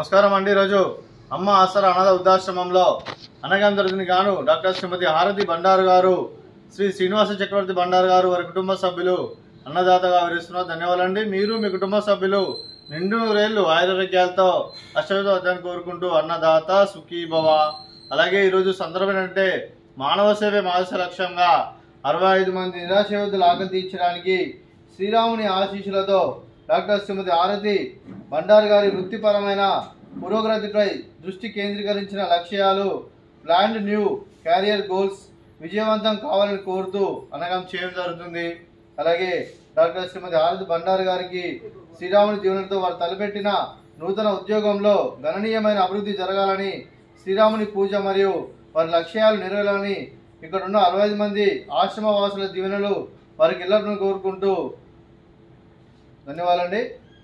నమస్కారం అండి ఈరోజు అమ్మ ఆసర అనాథ వృద్ధాశ్రమంలో అనగందరిని గాను డాక్టర్ శ్రీమతి హారతి బండారు గారు శ్రీ శ్రీనివాస చక్రవర్తి బండారు గారు వారి కుటుంబ సభ్యులు అన్నదాతగా వివరిస్తున్నారు ధన్యవాదాలండి మీరు మీ కుటుంబ సభ్యులు నిండు నూరేళ్లు ఆయురారోగ్యాలతో అష్టవిధాన్ని కోరుకుంటూ అన్నదాత సుఖీ భవ అలాగే ఈరోజు సందర్భం ఏంటంటే మానవ సేవే మానస లక్ష్యంగా అరవై ఐదు మంది నిరాశయోధులు ఆకలి తీర్చడానికి శ్రీరాముని ఆశీస్సులతో డాక్టర్ శ్రీమతి ఆరతి బండారు గారి వృత్తిపరమైన పురోగతిపై దృష్టి కేంద్రీకరించిన లక్ష్యాలు ప్లాండ్ న్యూ క్యారియర్ గోల్స్ విజయవంతం కావాలని కోరుతూ అనగం చేయడం జరుగుతుంది అలాగే డాక్టర్ శ్రీమతి ఆరతి బండారు గారికి శ్రీరాముని జీవనంతో వారు తలపెట్టిన నూతన ఉద్యోగంలో గణనీయమైన అభివృద్ధి జరగాలని శ్రీరాముని పూజ మరియు వారి లక్ష్యాలు నెరవేరాలని ఇక్కడ ఉన్న అరవై ఐదు మంది ఆశ్రమ వాసుల దీవెనలు వారికి ఇళ్లను కోరుకుంటూ ధన్యవాదాలండి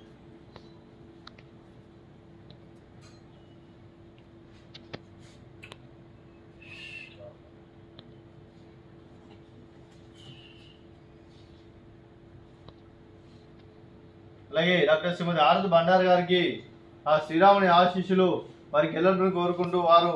అలాగే డాక్టర్ శ్రీమతి ఆరతి బండారు గారికి ఆ శ్రీరాముని ఆశీస్సులు వారికి ఎల్లరిని కోరుకుంటూ వారు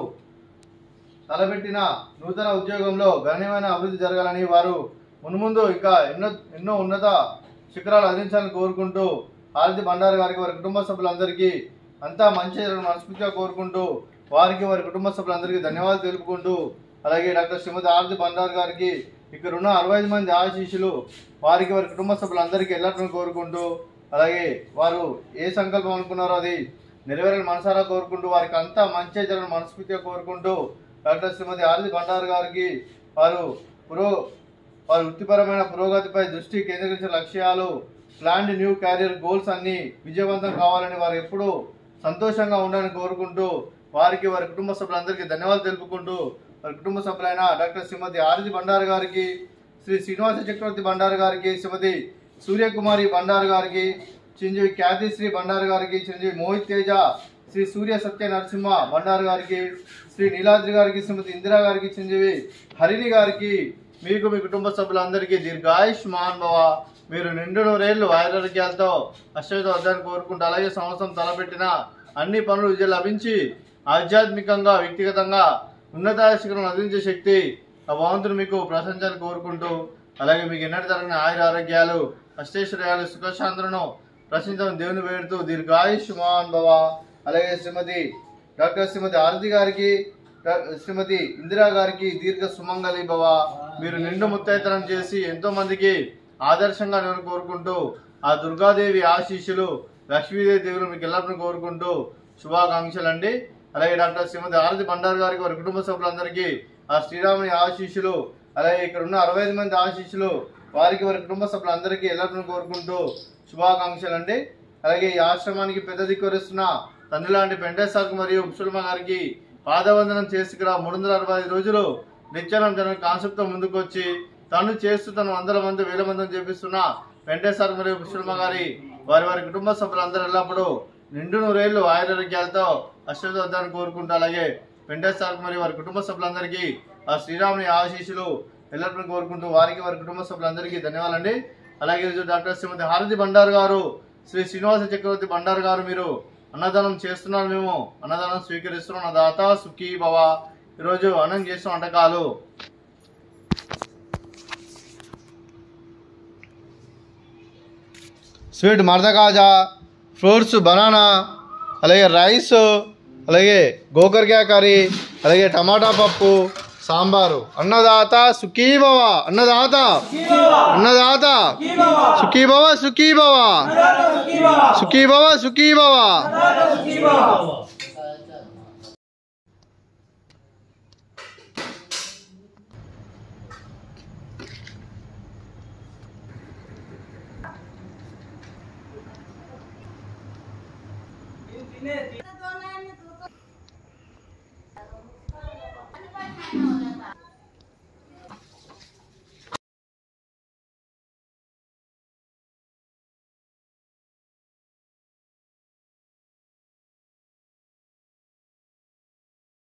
తలపెట్టిన నూతన ఉద్యోగంలో గణనీయమైన అభివృద్ధి జరగాలని వారు మున్ముందు ఇంకా ఎన్నో ఎన్నో ఉన్నత శిఖరాలు అందించాలని కోరుకుంటూ ఆరతి బండారు గారికి వారి కుటుంబ సభ్యులందరికీ అంతా మంచి జరగాలని మనస్ఫూర్తిగా కోరుకుంటూ వారికి వారి కుటుంబ సభ్యులందరికీ ధన్యవాదాలు తెలుపుకుంటూ అలాగే డాక్టర్ శ్రీమతి ఆరతి బండారు గారికి ఇక్కడ ఉన్న అరవై ఐదు మంది ఆశీస్సులు వారికి వారి కుటుంబ సభ్యులందరికీ ఎల్లట్లను కోరుకుంటూ అలాగే వారు ఏ సంకల్పం అనుకున్నారో అది నెరవేరని మనసారా కోరుకుంటూ వారికి అంతా మంచి జరగని మనస్ఫూర్తిగా కోరుకుంటూ డాక్టర్ శ్రీమతి ఆరతి బండారు గారికి వారు పురో వారి వృత్తిపరమైన పురోగతిపై దృష్టి కేంద్రీకరించిన లక్ష్యాలు ప్లాండ్ న్యూ క్యారియర్ గోల్స్ అన్ని విజయవంతం కావాలని వారు ఎప్పుడూ సంతోషంగా ఉండాలని కోరుకుంటూ వారికి వారి కుటుంబ సభ్యులందరికీ ధన్యవాదాలు తెలుపుకుంటూ వారి కుటుంబ సభ్యులైన డాక్టర్ శ్రీమతి ఆరతి బండారు గారికి శ్రీ శ్రీనివాస చక్రవర్తి బండారు గారికి శ్రీమతి సూర్యకుమారి బండారు గారికి చిరంజీవి ఖ్యాతిశ్రీ బండారు గారికి చిరంజీవి మోహిత్ తేజ శ్రీ సూర్య సత్య నరసింహ బండారు గారికి శ్రీ నీలాద్రి గారికి శ్రీమతి ఇందిరా గారికి చిరంజీవి హరిణి గారికి మీకు మీ కుటుంబ సభ్యులందరికీ దీర్ఘాయుష్మాన్ భవ మీరు నిండు నూరేళ్లు ఆయురారోగ్యాలతో అశ్వత వద్దని కోరుకుంటూ అలాగే సంవత్సరం తలపెట్టిన అన్ని పనులు విజయం లభించి ఆధ్యాత్మికంగా వ్యక్తిగతంగా ఉన్నత శిఖరం అందించే శక్తి ఆ భగవంతుడు మీకు ప్రశంసలు కోరుకుంటూ అలాగే మీకు ఎన్నటి తరగని ఆయుర ఆరోగ్యాలు అష్టైశ్వర్యాలు సుఖశాంతులను ప్రశ్నించడం దేవుని వేడుతూ దీర్ఘాయుష్మాన్ భవ అలాగే శ్రీమతి డాక్టర్ శ్రీమతి ఆరతి గారికి డా- శ్రీమతి ఇందిరా గారికి దీర్ఘ సుమంగళి భవ మీరు నిండు ముత్తైతనం చేసి ఎంతో మందికి ఆదర్శంగా నేను కోరుకుంటూ ఆ దుర్గాదేవి ఆశీస్సులు లక్ష్మీదేవి దేవులు మీకు ఎల్లప్పుడూ కోరుకుంటూ శుభాకాంక్షలు అండి అలాగే డాక్టర్ శ్రీమతి ఆరతి బండారు గారికి వారి కుటుంబ సభ్యులందరికీ ఆ శ్రీరాముని ఆశీస్సులు అలాగే ఇక్కడ ఉన్న అరవై ఐదు మంది ఆశీస్సులు వారికి వారి కుటుంబ సభ్యులందరికీ ఎల్లప్పుడూ కోరుకుంటూ శుభాకాంక్షలు అండి అలాగే ఈ ఆశ్రమానికి పెద్ద దిక్కువరిస్తున్న తండ్రి లాంటి పెంటేశ్వరకు మరియు ముసల్మా గారికి పాదవందనం చేసి ఇక్కడ మూడు వందల అరవై ఐదు రోజులు నిత్యానం జన కాన్సెప్ట్ తో ముందుకు వచ్చి తను చేస్తూ తను వందల మంది వేల మందిని చేపిస్తున్న వెంకటేశ్వర మరియు ముసల్మా గారి వారి వారి కుటుంబ సభ్యులందరూ ఎల్లప్పుడూ నిండు నూరేళ్లు ఆయురారోగ్యాలతో అశ్వద్ధాన్ని కోరుకుంటూ అలాగే వెంకటేశ్వర మరియు వారి కుటుంబ సభ్యులందరికీ ఆ శ్రీరాముని ఆశీస్సులు ఎల్లప్పుడూ కోరుకుంటూ వారికి వారి కుటుంబ సభ్యులందరికీ ధన్యవాదాలండి అలాగే ఈరోజు డాక్టర్ శ్రీమతి హారతి బండారు గారు శ్రీ శ్రీనివాస చక్రవర్తి బండారు గారు మీరు అన్నదానం చేస్తున్నారు మేము అన్నదానం స్వీకరిస్తున్నాం నా దాత సుఖీ భవ ఈరోజు అన్నం చేసిన వంటకాలు స్వీట్ మరదకాజా ఫ్రూట్స్ బనానా అలాగే రైస్ అలాగే గోకరకాయ కర్రీ అలాగే టమాటా పప్పు సాంబారు అన్నదాత సుఖీ భవ అన్నదాత అన్నదాత సుఖీ భవ సుఖీ భవ సుఖీ భవ సుఖీ భవ